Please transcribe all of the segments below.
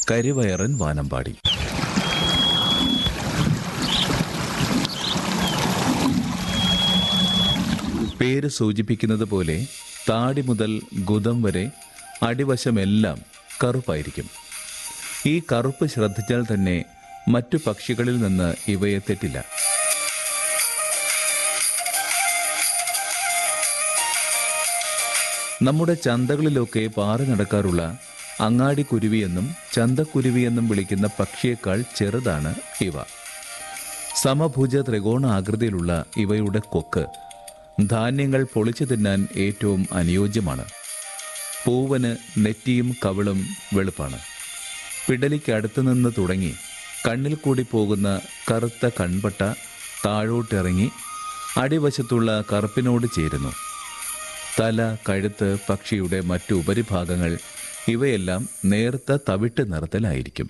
കരിവയറൻ വാനമ്പാടി പേര് സൂചിപ്പിക്കുന്നത് പോലെ താടി മുതൽ ഗുദം വരെ അടിവശമെല്ലാം കറുപ്പായിരിക്കും ഈ കറുപ്പ് ശ്രദ്ധിച്ചാൽ തന്നെ മറ്റു പക്ഷികളിൽ നിന്ന് ഇവയെ തെറ്റില്ല നമ്മുടെ ചന്തകളിലൊക്കെ പാറി നടക്കാറുള്ള അങ്ങാടിക്കുരുവിയെന്നും ചന്തക്കുരുവിയെന്നും വിളിക്കുന്ന പക്ഷിയേക്കാൾ ചെറുതാണ് ഇവ സമഭുജ ത്രികോണ ആകൃതിയിലുള്ള ഇവയുടെ കൊക്ക് ധാന്യങ്ങൾ പൊളിച്ചു തിന്നാൻ ഏറ്റവും അനുയോജ്യമാണ് പൂവന് നെറ്റിയും കവിളും വെളുപ്പാണ് പിടലിക്ക് അടുത്തു നിന്ന് തുടങ്ങി കണ്ണിൽ കൂടി പോകുന്ന കറുത്ത കൺപട്ട താഴോട്ടിറങ്ങി അടിവശത്തുള്ള കറുപ്പിനോട് ചേരുന്നു തല കഴുത്ത് പക്ഷിയുടെ മറ്റു ഉപരിഭാഗങ്ങൾ ഇവയെല്ലാം നേർത്ത തവിട്ട് നിറത്തിലായിരിക്കും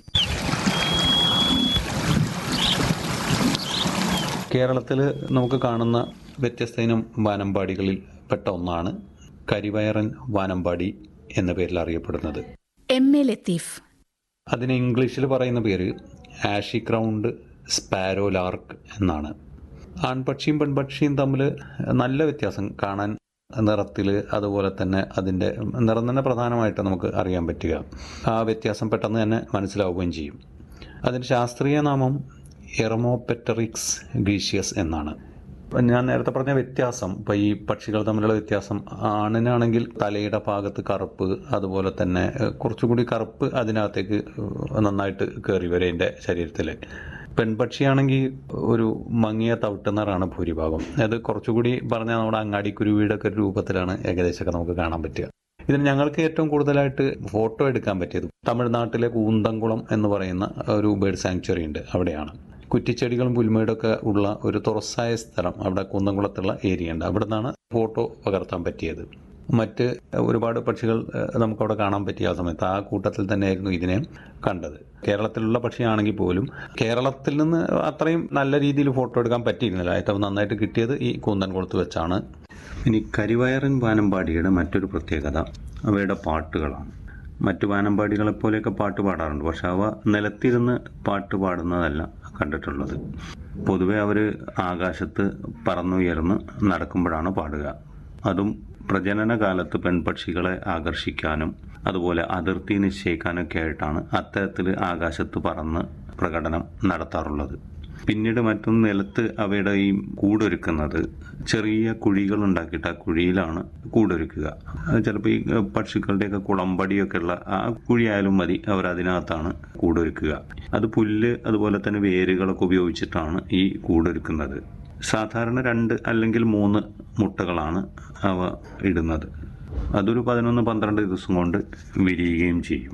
കേരളത്തിൽ നമുക്ക് കാണുന്ന വ്യത്യസ്ത ഇനം വാനമ്പാടികളിൽ പെട്ട ഒന്നാണ് കരിവയറൻ വാനമ്പാടി എന്ന പേരിൽ അറിയപ്പെടുന്നത് എം എ ലത്തീഫ് അതിന് ഇംഗ്ലീഷിൽ പറയുന്ന പേര് ആഷി ക്രൗണ്ട് സ്പാരോ ലാർക്ക് എന്നാണ് ആൺപക്ഷിയും പെൺപക്ഷിയും തമ്മിൽ നല്ല വ്യത്യാസം കാണാൻ നിറത്തിൽ അതുപോലെ തന്നെ അതിൻ്റെ നിറം തന്നെ പ്രധാനമായിട്ട് നമുക്ക് അറിയാൻ പറ്റുക ആ വ്യത്യാസം പെട്ടെന്ന് തന്നെ മനസ്സിലാവുകയും ചെയ്യും അതിൻ്റെ ശാസ്ത്രീയ നാമം എറമോപെറ്ററിക്സ് ഗീഷ്യസ് എന്നാണ് ഞാൻ നേരത്തെ പറഞ്ഞ വ്യത്യാസം ഇപ്പോൾ ഈ പക്ഷികൾ തമ്മിലുള്ള വ്യത്യാസം ആണിനാണെങ്കിൽ തലയുടെ ഭാഗത്ത് കറുപ്പ് അതുപോലെ തന്നെ ഏഹ്, കുറച്ചുകൂടി കറുപ്പ് അതിനകത്തേക്ക് ഏഹ്, നന്നായിട്ട് കയറി വരും അതിൻ്റെ ശരീരത്തിൽ പെൺപക്ഷിയാണെങ്കിൽ ഒരു മങ്ങിയ തവിട്ട് നിറാണ് ഭൂരിഭാഗം അത് കുറച്ചുകൂടി പറഞ്ഞാൽ നമ്മുടെ അങ്ങാടിക്കുരുവിയുടെ ഒക്കെ രൂപത്തിലാണ് ഏകദേശമൊക്കെ നമുക്ക് കാണാൻ പറ്റുക ഇതിന് ഞങ്ങൾക്ക് ഏറ്റവും കൂടുതലായിട്ട് ഫോട്ടോ എടുക്കാൻ പറ്റിയത് തമിഴ്നാട്ടിലെ കൂന്തംകുളം എന്ന് പറയുന്ന ഒരു ബേർഡ് സാങ്ച്വറി ഉണ്ട് അവിടെയാണ് കുറ്റിച്ചെടികളും പുൽമേടൊക്കെ ഉള്ള ഒരു തുറസായ സ്ഥലം അവിടെ കുന്നംകുളത്തുള്ള ഏരിയ ഉണ്ട് അവിടെ നിന്നാണ് ഫോട്ടോ പകർത്താൻ പറ്റിയത് മറ്റ് ഒരുപാട് പക്ഷികൾ ഏഹ്, നമുക്കവിടെ കാണാൻ പറ്റിയ ആ സമയത്ത് ആ കൂട്ടത്തിൽ തന്നെയായിരുന്നു ഇതിനെ കണ്ടത് കേരളത്തിലുള്ള പക്ഷിയാണെങ്കിൽ പോലും കേരളത്തിൽ നിന്ന് അത്രയും നല്ല രീതിയിൽ ഫോട്ടോ എടുക്കാൻ പറ്റിയിരുന്നില്ല ഏറ്റവും നന്നായിട്ട് കിട്ടിയത് ഈ കൂന്തൻകുളത്ത് വെച്ചാണ് ഇനി കരിവയറൻ വാനമ്പാടിയുടെ മറ്റൊരു പ്രത്യേകത അവയുടെ പാട്ടുകളാണ് മറ്റു വാനമ്പാടികളെ പോലെയൊക്കെ പാട്ട് പാടാറുണ്ട് പക്ഷെ അവ നിലത്തിരുന്ന് പാട്ട് പാടുന്നതല്ല കണ്ടിട്ടുള്ളത് പൊതുവെ അവർ ആകാശത്ത് പറന്നുയർന്ന് നടക്കുമ്പോഴാണ് പാടുക അതും പ്രജനന കാലത്ത് പെൺപക്ഷികളെ ആകർഷിക്കാനും അതുപോലെ അതിർത്തി നിശ്ചയിക്കാനൊക്കെ ആയിട്ടാണ് അത്തരത്തിൽ ആകാശത്ത് പറന്ന് പ്രകടനം നടത്താറുള്ളത് പിന്നീട് മറ്റൊന്ന് നിലത്ത് അവയുടെ ഈ കൂടൊരുക്കുന്നത് ചെറിയ കുഴികൾ ഉണ്ടാക്കിയിട്ട് ആ കുഴിയിലാണ് കൂടൊരുക്കുക അത് ചിലപ്പോൾ ഈ പക്ഷികളുടെയൊക്കെ കുളമ്പടിയൊക്കെ ഉള്ള ആ കുഴിയായാലും മതി അവർ അതിനകത്താണ് കൂടൊരുക്കുക അത് പുല്ല് അതുപോലെ തന്നെ വേരുകളൊക്കെ ഉപയോഗിച്ചിട്ടാണ് ഈ കൂടൊരുക്കുന്നത് സാധാരണ രണ്ട് അല്ലെങ്കിൽ മൂന്ന് മുട്ടകളാണ് അവ ഇടുന്നത് അതൊരു പതിനൊന്ന് പന്ത്രണ്ട് ദിവസം കൊണ്ട് വിരിയുകയും ചെയ്യും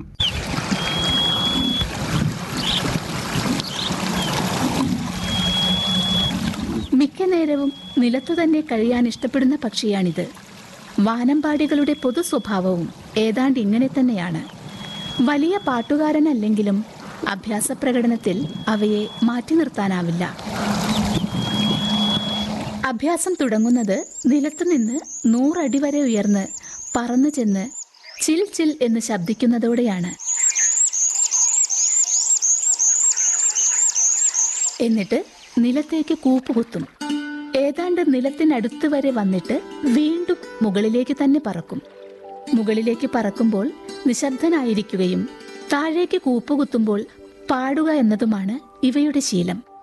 മിക്ക നേരവും നിലത്തു തന്നെ കഴിയാൻ ഇഷ്ടപ്പെടുന്ന പക്ഷിയാണിത് വാനമ്പാടികളുടെ പൊതു സ്വഭാവവും ഏതാണ്ട് ഇങ്ങനെ തന്നെയാണ് വലിയ പാട്ടുകാരനല്ലെങ്കിലും അഭ്യാസ പ്രകടനത്തിൽ അവയെ മാറ്റി നിർത്താനാവില്ല അഭ്യാസം തുടങ്ങുന്നത് നിലത്തുനിന്ന് നൂറടി വരെ ഉയർന്ന് പറന്നു ചെന്ന് ചിൽ ചിൽ എന്ന് ശബ്ദിക്കുന്നതോടെയാണ് എന്നിട്ട് നിലത്തേക്ക് കൂപ്പുകുത്തും ഏതാണ്ട് നിലത്തിനടുത്ത് വരെ വന്നിട്ട് വീണ്ടും മുകളിലേക്ക് തന്നെ പറക്കും മുകളിലേക്ക് പറക്കുമ്പോൾ നിശബ്ദനായിരിക്കുകയും താഴേക്ക് കൂപ്പുകുത്തുമ്പോൾ പാടുക എന്നതുമാണ് ഇവയുടെ ശീലം